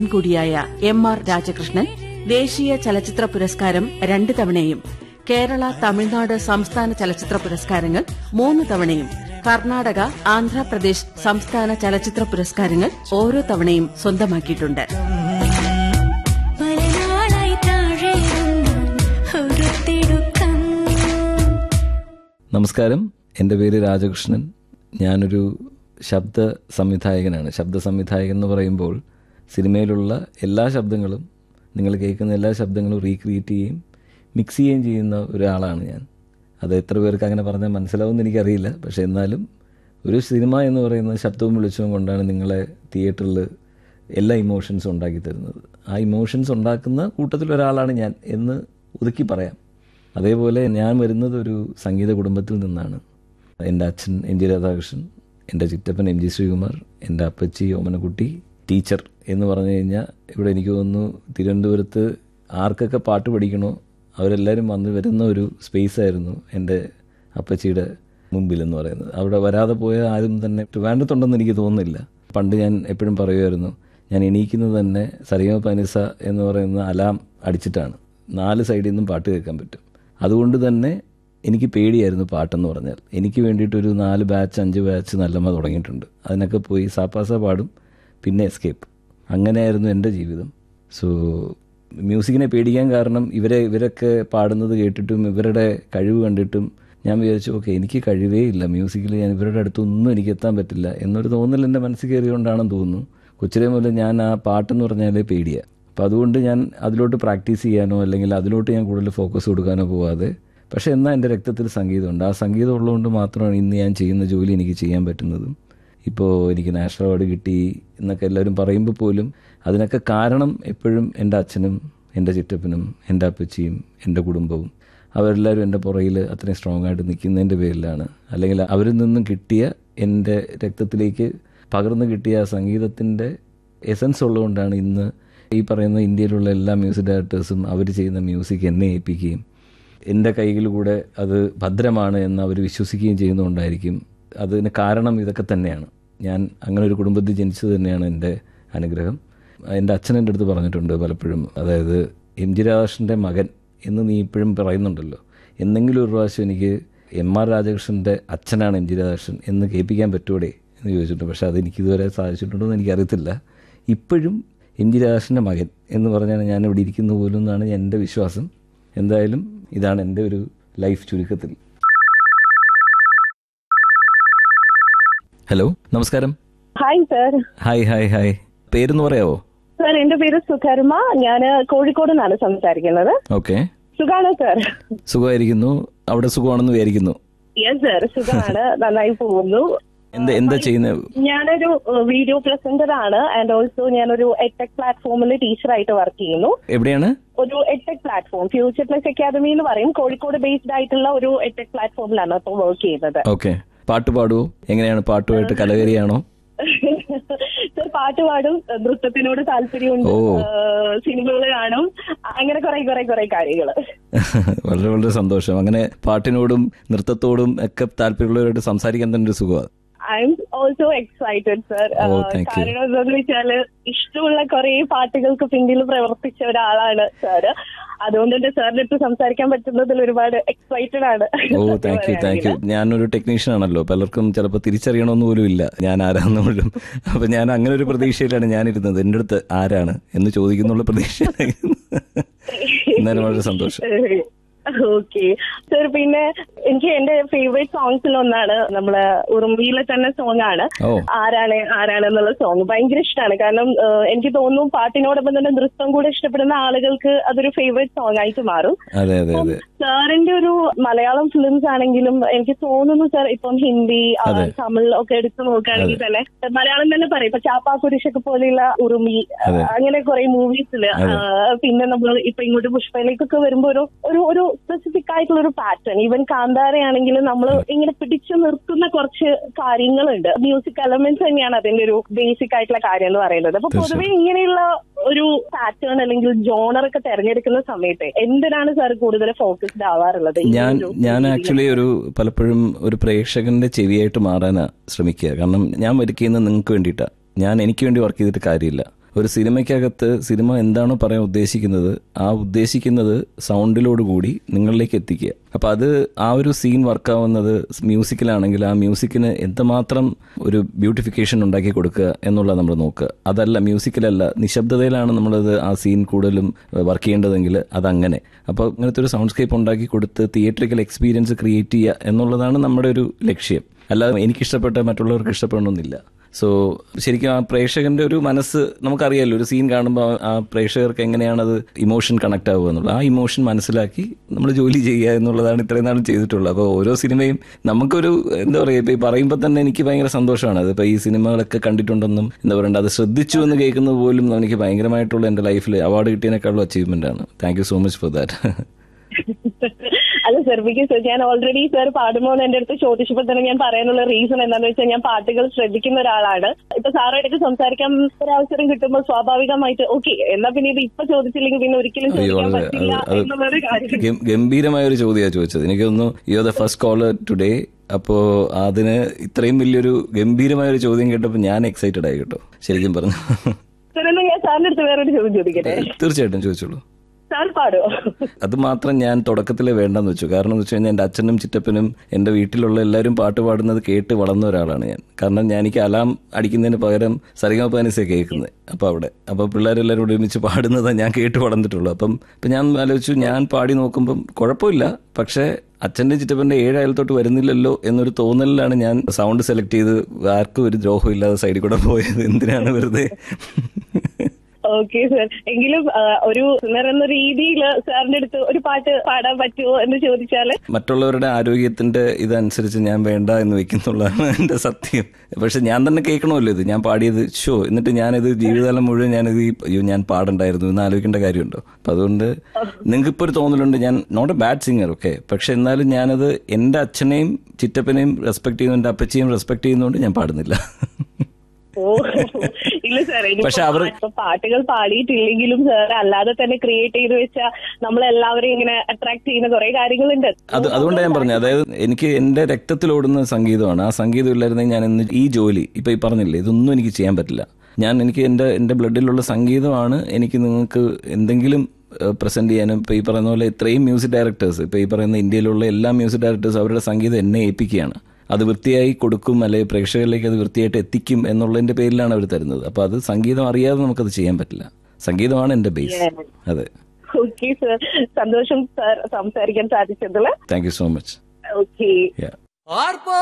കൂടിയായ M R Rajakrishnan ദേശീയ ചലച്ചിത്ര പുരസ്കാരം രണ്ട് തവണയും കേരള തമിഴ്നാട് സംസ്ഥാന ചലച്ചിത്ര പുരസ്കാരങ്ങൾ മൂന്ന് തവണയും കർണാടക ആന്ധ്രാപ്രദേശ് സംസ്ഥാന ചലച്ചിത്ര പുരസ്കാരങ്ങൾ ഓരോ തവണയും സ്വന്തമാക്കിയിട്ടുണ്ട് മലനാളായി താഴെയുന്നു ഒരു തിടുക്കം നമസ്കാരം എൻ്റെ പേര് രാജകൃഷ്ണൻ ഞാനൊരു ശബ്ദ സംവിധായകനാണ് ശബ്ദ സംവിധായകൻ എന്ന് പറയുമ്പോൾ സിനിമയിലുള്ള എല്ലാ ശബ്ദങ്ങളും നിങ്ങൾ കേൾക്കുന്ന എല്ലാ ശബ്ദങ്ങളും റീക്രിയേറ്റ് ചെയ്യുകയും മിക്സ് ചെയ്യുകയും ചെയ്യുന്ന ഒരാളാണ് ഞാൻ അത് എത്ര പേർക്ക് അങ്ങനെ പറഞ്ഞാൽ മനസ്സിലാവുമെന്ന് എനിക്കറിയില്ല പക്ഷേ എന്നാലും ഒരു സിനിമ എന്ന് പറയുന്ന ശബ്ദവും വെളിച്ചവും കൊണ്ടാണ് നിങ്ങളെ തിയേറ്ററിൽ എല്ലാ ഇമോഷൻസും ഉണ്ടാക്കി തരുന്നത് ആ ഇമോഷൻസ് ഉണ്ടാക്കുന്ന കൂട്ടത്തിൽ ഒരാളാണ് ഞാൻ എന്ന് ഒതുക്കി പറയാം അതേപോലെ ഞാൻ വരുന്നത് ഒരു സംഗീത കുടുംബത്തിൽ നിന്നാണ് എൻ്റെ അച്ഛൻ എം ജി രാധാകൃഷ്ണൻ എൻ്റെ ചിറ്റപ്പൻ എം ജി ശ്രീകുമാർ എൻ്റെ അപ്പച്ചി ഓമനക്കുട്ടി ടീച്ചർ എന്ന് പറഞ്ഞു കഴിഞ്ഞാൽ ഇവിടെ എനിക്ക് തോന്നുന്നു തിരുവനന്തപുരത്ത് ആർക്കൊക്കെ പാട്ട് പഠിക്കണോ അവരെല്ലാവരും വന്ന് വരുന്ന ഒരു സ്പേസ് ആയിരുന്നു എൻ്റെ അപ്പച്ചിയുടെ മുമ്പിൽ എന്ന് പറയുന്നത് അവിടെ വരാതെ പോയ ആരും തന്നെ ട്രിവാൻഡ്രത്തുണ്ടെന്ന് എനിക്ക് തോന്നുന്നില്ല പണ്ട് ഞാൻ എപ്പോഴും പറയുമായിരുന്നു ഞാൻ എണീക്കുന്നത് തന്നെ സരിഗമ പനിസ എന്ന് പറയുന്ന അലാം അടിച്ചിട്ടാണ് നാല് സൈഡിൽ നിന്നും പാട്ട് കേൾക്കാൻ പറ്റും അതുകൊണ്ട് തന്നെ എനിക്ക് പേടിയായിരുന്നു പാട്ടെന്ന് പറഞ്ഞാൽ എനിക്ക് വേണ്ടിയിട്ടൊരു നാല് ബാച്ച് അഞ്ച് ബാച്ച് നല്ലമ്മ തുടങ്ങിയിട്ടുണ്ട് അതിനൊക്കെ പോയി സാപ്പാസ പാടും പിന്നെ എസ്കേപ്പ് അങ്ങനെയായിരുന്നു എൻ്റെ ജീവിതം സോ മ്യൂസിക്കിനെ പേടിക്കാൻ കാരണം ഇവരെ ഇവരൊക്കെ പാടുന്നത് കേട്ടിട്ടും ഇവരുടെ കഴിവ് കണ്ടിട്ടും ഞാൻ വിചാരിച്ചു ഓക്കെ എനിക്ക് കഴിവേ ഇല്ല മ്യൂസിക്കിൽ ഞാൻ ഇവരുടെ അടുത്തൊന്നും എനിക്ക് എത്താൻ പറ്റില്ല എന്നൊരു തോന്നൽ എൻ്റെ മനസ്സിൽ കയറിയോണ്ടാണെന്ന് തോന്നുന്നു കൊച്ചിലെ മുതൽ ഞാൻ ആ പാട്ടെന്ന് പറഞ്ഞാലേ പേടിയാണ് അപ്പോൾ അതുകൊണ്ട് ഞാൻ അതിലോട്ട് പ്രാക്ടീസ് ചെയ്യാനോ അല്ലെങ്കിൽ അതിലോട്ട് ഞാൻ കൂടുതൽ ഫോക്കസ് കൊടുക്കാനോ പോവാതെ പക്ഷേ എന്നാൽ എൻ്റെ രക്തത്തിൽ സംഗീതമുണ്ട് ആ സംഗീതം ഉള്ളതുകൊണ്ട് മാത്രമാണ് ഇന്ന് ഞാൻ ചെയ്യുന്ന ജോലി എനിക്ക് ചെയ്യാൻ പറ്റുന്നതും ഇപ്പോൾ എനിക്ക് നാഷണൽ അവാർഡ് കിട്ടി എന്നൊക്കെ എല്ലാവരും പറയുമ്പോൾ പോലും അതിനൊക്കെ കാരണം എപ്പോഴും എൻ്റെ അച്ഛനും എൻ്റെ ചിറ്റപ്പനും എൻ്റെ അപ്പച്ചിയും എൻ്റെ കുടുംബവും അവരെല്ലാവരും എൻ്റെ പുറകിൽ അത്രയും സ്ട്രോങ് ആയിട്ട് നിൽക്കുന്നതിൻ്റെ പേരിലാണ് അല്ലെങ്കിൽ അവരിൽ നിന്നും കിട്ടിയ എൻ്റെ രക്തത്തിലേക്ക് പകർന്നു കിട്ടിയ ആ സംഗീതത്തിൻ്റെ എസൻസ് ഉള്ളതുകൊണ്ടാണ് ഇന്ന് ഈ പറയുന്ന ഇന്ത്യയിലുള്ള എല്ലാ മ്യൂസിക് ഡയറക്ടേഴ്സും അവർ ചെയ്യുന്ന മ്യൂസിക് എന്നെ ഏൽപ്പിക്കുകയും എൻ്റെ കൈകളിൽ കൂടെ അത് ഭദ്രമാണ് എന്ന് അവർ വിശ്വസിക്കുകയും ചെയ്യുന്നതുകൊണ്ടായിരിക്കും അതിന് കാരണം ഇതൊക്കെ തന്നെയാണ് ഞാൻ അങ്ങനെ ഒരു കുടുംബത്തിൽ ജനിച്ചത് തന്നെയാണ് എൻ്റെ അനുഗ്രഹം എൻ്റെ അച്ഛൻ എൻ്റെ അടുത്ത് പറഞ്ഞിട്ടുണ്ട് പലപ്പോഴും അതായത് എം ജി രാധാകൃഷ്ണൻ്റെ മകൻ എന്ന് നീ ഇപ്പോഴും പറയുന്നുണ്ടല്ലോ എന്തെങ്കിലും ഒരു പ്രാവശ്യം എനിക്ക് എം ആർ രാജകൃഷ്ണൻ്റെ അച്ഛനാണ് എം ജി രാധാകൃഷ്ണൻ എന്ന് കേൾപ്പിക്കാൻ പറ്റൂടെ എന്ന് ചോദിച്ചിട്ടുണ്ട് പക്ഷേ അത് എനിക്കിതുവരെ സാധിച്ചിട്ടുണ്ടോ എന്ന് എനിക്കറിയത്തില്ല ഇപ്പോഴും എം ജി രാധാകൃഷ്ണൻ്റെ മകൻ എന്ന് പറഞ്ഞാൽ ഞാൻ ഇവിടെ ഇരിക്കുന്ന പോലും എന്നാണ് എൻ്റെ വിശ്വാസം എന്തായാലും ഇതാണ് എൻ്റെ ഒരു ലൈഫ് ചുരുക്കത്തിൽ ഹലോ നമസ്കാരം hi sir hi hi hi പേരെന്ന് പറയാവോ സർ എന്റെ പേര് സുധർമ്മ ഞാൻ കോഴിക്കോട് നിന്നാണ് സംസാരിക്കുന്നത് ഓക്കെ സുഖാണോ സർ സുഖമായിരിക്കുന്നു അവിടെ സുഖമാണെന്ന് വിചാരിക്കുന്നു യെസ് സർ സുഖമാണ് നന്നായി പോകുന്നു എന്താ എന്താ ചെയ്യുന്നത് ഞാനൊരു വീഡിയോ പ്രസന്റർ ആണ് ആൻഡ് ഓൾസോ ഞാനൊരു എടെക് പ്ലാറ്റ്ഫോമിൽ ടീച്ചറായിട്ട് വർക്ക് ചെയ്യുന്നു എവിടെയാണ് ഒരു edtech platform future plus academy എന്ന് പറയും കോഴിക്കോട് ബേസ്ഡ് ആയിട്ടുള്ള ഒരു എടെക് പ്ലാറ്റ്ഫോമിലാണ് ഇപ്പോൾ വർക്ക് ചെയ്യുന്നത് ഓക്കെ പാട്ട് പാടുവോ എങ്ങനെയാണ് പാട്ടുമായിട്ട് കലകരിയാണോ സർ പാട്ട് പാടും നൃത്തത്തിനോട് താല്പര്യമുണ്ട് ഓ. സിനിമകൾ കാണും അങ്ങനെ കുറെ കുറെ കുറെ കാര്യങ്ങള് വളരെ വളരെ സന്തോഷം അങ്ങനെ പാട്ടിനോടും നൃത്തത്തോടും ഒക്കെ താല്പര്യമുള്ളവരോട് സംസാരിക്കാൻ തന്നെ ഒരു സുഖമാണ് I'm also excited sir Oh, thank you. കാരണം എന്താന്ന് വെച്ചാല് ഇഷ്ടമുള്ള കുറെ പാട്ടുകൾക്ക് പിന്നിൽ പ്രവർത്തിച്ച ഒരാളാണ് സാർ അതുകൊണ്ട് തന്നെ സാറിന്റെ അടുത്ത് സംസാരിക്കാൻ പറ്റുന്നതിൽ ഒരുപാട് എക്സൈറ്റഡ് ആണ് oh thank you thank you ഞാനൊരു ടെക്നീഷ്യൻ ആണല്ലോ പലർക്കും ചിലപ്പോൾ തിരിച്ചറിയണമെന്ന് പോലും ഇല്ല ഞാൻ ആരാന്ന് പോലും അപ്പൊ ഞാൻ അങ്ങനെ ഒരു പ്രതീക്ഷയിലാണ് ഞാനിരുന്നത് എൻ്റെ അടുത്ത് ആരാണ് എന്ന് ചോദിക്കുന്നുള്ള പ്രതീക്ഷയിലായിരുന്നു എന്നാലും വളരെ സന്തോഷം ഓക്കെ സർ പിന്നെ എനിക്ക് എന്റെ ഫേവറേറ്റ് സോങ്സിൽ ഒന്നാണ് നമ്മള് ഉറുമ്പിയിലെ തന്നെ സോങ് ആണ് ഓ ആരാണ് ആരാണ് എന്നുള്ള സോങ് ഭയങ്കര ഇഷ്ടമാണ് കാരണം ഏഹ്, എനിക്ക് തോന്നുന്നു പാട്ടിനോടൊപ്പം തന്നെ നൃത്തം കൂടെ ഇഷ്ടപ്പെടുന്ന ആളുകൾക്ക് അതൊരു ഫേവറേറ്റ് സോങ് ആയിട്ട് മാറും അതെ അതെ അതെ സാറിന്റെ ഒരു മലയാളം ഫിലിംസ് ആണെങ്കിലും എനിക്ക് തോന്നുന്നു സാർ ഇപ്പം ഹിന്ദി ആ, അതെ. തമിഴ് ഒക്കെ എടുത്തു നോക്കുകയാണെങ്കിൽ തന്നെ മലയാളം തന്നെ പറയും ഇപ്പൊ ചാപ്പാ കുരിശൊക്കെ പോലെയുള്ള ഉറുമി ആ, അതെ. അങ്ങനെ കുറെ മൂവീസില് അതെ. പിന്നെ നമ്മൾ ഇപ്പൊ ഇങ്ങോട്ട് പുഷ്പയിലേക്കൊക്കെ വരുമ്പോ ഒരു ഒരു ഒരു സ്പെസിഫിക് ആയിട്ടുള്ള ഒരു പാറ്റേൺ ഈവൻ കാന്താരയാണെങ്കിലും നമ്മൾ ഇങ്ങനെ പിടിച്ചു നിർത്തുന്ന കുറച്ച് കാര്യങ്ങളുണ്ട് മ്യൂസിക് എലമെന്റ്സ് തന്നെയാണ് അതിന്റെ ഒരു ബേസിക് ആയിട്ടുള്ള കാര്യം എന്ന് പറയുന്നത് അപ്പൊ പൊതുവെ ഇങ്ങനെയുള്ള ഒരു പാറ്റേൺ അല്ലെങ്കിൽ ജോണർ ഒക്കെ തെരഞ്ഞെടുക്കുന്ന സമയത്ത് എന്തിനാണ് സാർ കൂടുതൽ ഫോക്കസ്ഡ് ആവാറുള്ളത് ഈ ഞാൻ ഒരു ഞാൻ ആക്ച്വലി ഒരു പലപ്പോഴും ഒരു പ്രേക്ഷകന്റെ ചെവിയായിട്ട് മാറാനാ ശ്രമിക്കുക കാരണം ഞാൻ വർക്ക് ചെയ്യുന്നത് നിങ്ങൾക്ക് വേണ്ടിയിട്ടാണ് ഞാൻ എനിക്ക് വേണ്ടി വർക്ക് ചെയ്തിട്ട് കാര്യമില്ല ഒരു സിനിമയ്ക്കകത്ത് സിനിമ എന്താണോ പറയാൻ ഉദ്ദേശിക്കുന്നത് ആ ഉദ്ദേശിക്കുന്നത് സൗണ്ടിലോട് കൂടി നിങ്ങളിലേക്ക് എത്തിക്കുക അപ്പൊ അത് ആ ഒരു സീൻ വർക്കാവുന്നത് മ്യൂസിക്കിലാണെങ്കിൽ ആ മ്യൂസിക്കിന് എന്തുമാത്രം ഒരു ബ്യൂട്ടിഫിക്കേഷൻ ഉണ്ടാക്കി കൊടുക്കുക എന്നുള്ളത് നമ്മൾ നോക്കുക അതല്ല മ്യൂസിക്കിലല്ല നിശബ്ദതയിലാണ് നമ്മളത് ആ സീൻ കൂടുതലും വർക്ക് ചെയ്യേണ്ടതെങ്കിൽ അതങ്ങനെ അപ്പോൾ ഇങ്ങനത്തെ ഒരു സൗണ്ട്സ്കേപ്പ് ഉണ്ടാക്കി കൊടുത്ത് തിയേറ്ററിക്കൽ എക്സ്പീരിയൻസ് ക്രിയേറ്റ് ചെയ്യുക എന്നുള്ളതാണ് നമ്മുടെ ഒരു ലക്ഷ്യം അല്ലാതെ എനിക്കിഷ്ടപ്പെട്ട മറ്റുള്ളവർക്ക് ഇഷ്ടപ്പെടണമെന്നില്ല സോ ശരിക്കും ആ പ്രേക്ഷകന്റെ ഒരു മനസ്സ് നമുക്കറിയാലോ ഒരു സീൻ കാണുമ്പോൾ ആ പ്രേക്ഷകർക്ക് എങ്ങനെയാണ് അത് ഇമോഷൻ കണക്ട് ആവുക എന്നുള്ളത് ആ ഇമോഷൻ മനസ്സിലാക്കി നമ്മൾ ജോലി ചെയ്യുക എന്നുള്ളതാണ് ഇത്രയും നാളും ചെയ്തിട്ടുള്ളത് അപ്പോൾ ഓരോ സിനിമയും നമുക്കൊരു എന്താ പറയുക ഇപ്പൊ ഈ പറയുമ്പോൾ തന്നെ എനിക്ക് ഭയങ്കര സന്തോഷമാണ് അതിപ്പോൾ ഈ സിനിമകളൊക്കെ കണ്ടിട്ടുണ്ടെന്നും എന്താ പറയണ്ട അത് ശ്രദ്ധിച്ചു എന്ന് കേൾക്കുന്നത് പോലും എനിക്ക് ഭയങ്കരമായിട്ടുള്ള എൻ്റെ ലൈഫിൽ അവാർഡ് കിട്ടിയതിനേക്കാളും അച്ചീവ്മെന്റ് ആണ് thank you so much for that അല്ല സർ ബിക്കോസ് ഞാൻ ഓൾറെഡി സർ പാടുമ്പോൾ എന്റെ അടുത്ത് ചോദിച്ചപ്പോൾ തന്നെ ഞാൻ പറയാനുള്ള റീസൺ എന്താണെന്ന് വെച്ചാൽ ഞാൻ പാട്ടുകൾ ശ്രദ്ധിക്കുന്ന ഒരാളാണ് ഇപ്പൊ സാറായിട്ട് സംസാരിക്കാൻ ഒരു അവസരം കിട്ടുമ്പോൾ സ്വാഭാവികമായിട്ട് ഓക്കെ എന്നാ പിന്നെ ഇത് ഇപ്പൊ ചോദിച്ചില്ലെങ്കിൽ പിന്നെ ഒരിക്കലും അയ്യോ ചോദിക്കാൻ അത് പറ്റില്ല അത് എന്നുള്ളൊരു കാര്യം ഗം- ഗംഭീരമായ ഒരു ചോദ്യമാണ് ചോദിച്ചത് എനിക്ക് തോന്നുന്നു you the first caller today അപ്പോ അതിന് ഇത്രയും വലിയൊരു ഗംഭീരമായ ഒരു ചോദ്യം കേട്ടപ്പോൾ ഞാൻ എക്സൈറ്റഡ് ആയി കേട്ടോ ശരിക്കും പറഞ്ഞു സർ എന്നാ ഞാൻ സാറിന്റെ അടുത്ത് വേറൊരു ചോദ്യം ചോദിക്കട്ടെ തീർച്ചയായിട്ടും ചോദിച്ചോളൂ സാർ പാടുമോ അത് മാത്രം ഞാൻ തുടക്കത്തിലേ വേണ്ടെന്ന് വെച്ചു കാരണം എന്ന് വെച്ച് കഴിഞ്ഞാൽ എൻ്റെ അച്ഛനും ചിറ്റപ്പനും എൻ്റെ വീട്ടിലുള്ള എല്ലാവരും പാട്ട് പാടുന്നത് കേട്ട് വളർന്ന ഒരാളാണ് ഞാൻ കാരണം ഞാൻ എനിക്ക് അലാം അടിക്കുന്നതിന് പകരം സരിഗമപാനിസേ കേൾക്കുന്നത് അപ്പോൾ അവിടെ അപ്പോൾ പിള്ളേരെല്ലാവരും കൂടി ഒരുമിച്ച് പാടുന്നതാണ് ഞാൻ കേട്ട് വളർന്നിട്ടുള്ളൂ അപ്പം ഇപ്പം ഞാൻ ആലോചിച്ചു ഞാൻ പാടി നോക്കുമ്പം കുഴപ്പമില്ല പക്ഷേ അച്ഛൻ്റെ ചിറ്റപ്പൻ്റെ ഏഴ് അയലത്തോട്ട് വരുന്നില്ലല്ലോ എന്നൊരു തോന്നലിലാണ് ഞാൻ സൗണ്ട് സെലക്ട് ചെയ്ത് ആർക്കും ഒരു ദ്രോഹം ഇല്ലാതെ സൈഡിൽ കൂടെ പോയത് എന്തിനാണ് വെറുതെ ഓക്കെ സർ എങ്കിലും ആ, ഒരു സിംഗർ എന്ന രീതിയിൽ സാറിന്റെ അടുത്ത് ഒരു പാട്ട് പാടാൻ പറ്റുമോ എന്ന് ചോദിച്ചാല് മറ്റുള്ളവരുടെ ആരോഗ്യത്തിന്റെ ഇതനുസരിച്ച് ഞാൻ വേണ്ട എന്ന് വെക്കുന്നുള്ളതാണ് എന്റെ സത്യം പക്ഷെ ഞാൻ തന്നെ കേൾക്കണമല്ലോ ഇത് ഞാൻ പാടിയത് ഷോ എന്നിട്ട് ഞാനിത് ജീവിതകാലം മുഴുവൻ ഞാനിത് ഈ- അയ്യോ ഞാൻ പാടണ്ടായിരുന്നു എന്ന് ആലോചിക്കേണ്ട കാര്യമുണ്ടോ അപ്പൊ അതുകൊണ്ട് നിങ്ങൾക്ക് ഇപ്പോൾ ഒരു തോന്നലുണ്ട് ഞാൻ not a bad singer okay പക്ഷെ എന്നാലും ഞാനത് എന്റെ അച്ഛനെയും ചിറ്റപ്പനെയും റെസ്പെക്ട് ചെയ്യുന്നു എന്റെ അപ്പച്ചിയും റെസ്പെക്ട് ചെയ്യുന്നതുകൊണ്ട് ഞാൻ പാടുന്നില്ല ഓ ഇല്ല സാർ പക്ഷെ അവർ- പാട്ടുകൾ പാടിയിട്ടില്ലെങ്കിലും സാർ അല്ലാതെ തന്നെ ക്രിയേറ്റ് ചെയ്ത് വെച്ചാൽ നമ്മളെല്ലാവരും ഇങ്ങനെ അട്രാക്ട് ചെയ്യുന്ന കുറെ കാര്യങ്ങളുണ്ട് അത് അതുകൊണ്ടാണ് ഞാൻ പറഞ്ഞത് അതായത് എനിക്ക് എന്റെ രക്തത്തിലോടുന്ന സംഗീതമാണ് ആ സംഗീതം ഇല്ലായിരുന്നെങ്കിൽ ഞാൻ ഇന്ന് ഈ ജോലി ഇപ്പൊ ഈ പറഞ്ഞില്ലേ ഇതൊന്നും എനിക്ക് ചെയ്യാൻ പറ്റില്ല ഞാൻ എനിക്ക് എന്റെ എന്റെ ബ്ലഡിലുള്ള സംഗീതമാണ് എനിക്ക് നിങ്ങൾക്ക് എന്തെങ്കിലും പ്രസന്റ് ചെയ്യാനും ഇപ്പൊ ഈ പറയുന്ന പോലെ ഇത്രയും മ്യൂസിക് ഡയറക്ടേഴ്സ് ഇപ്പൊ ഈ പറയുന്ന ഇന്ത്യയിലുള്ള എല്ലാ മ്യൂസിക് ഡയറക്ടേഴ്സ് അവരുടെ സംഗീതം എന്നെ ഏൽപ്പിക്കുകയാണ് അത് വൃത്തിയായി കൊടുക്കും അല്ലെങ്കിൽ പ്രേക്ഷകരിലേക്ക് അത് വൃത്തിയായിട്ട് എത്തിക്കും എന്നുള്ളതിന്റെ പേരിലാണ് അവർ തരുന്നത് അപ്പൊ അത് സംഗീതം അറിയാതെ നമുക്കത് ചെയ്യാൻ പറ്റില്ല സംഗീതമാണ് എന്റെ ബേസ് അതെ ഓക്കെ സർ സന്തോഷം സാർ സംസാരിക്കാൻ സാധിച്ചതിൽ thank you so much okay yeah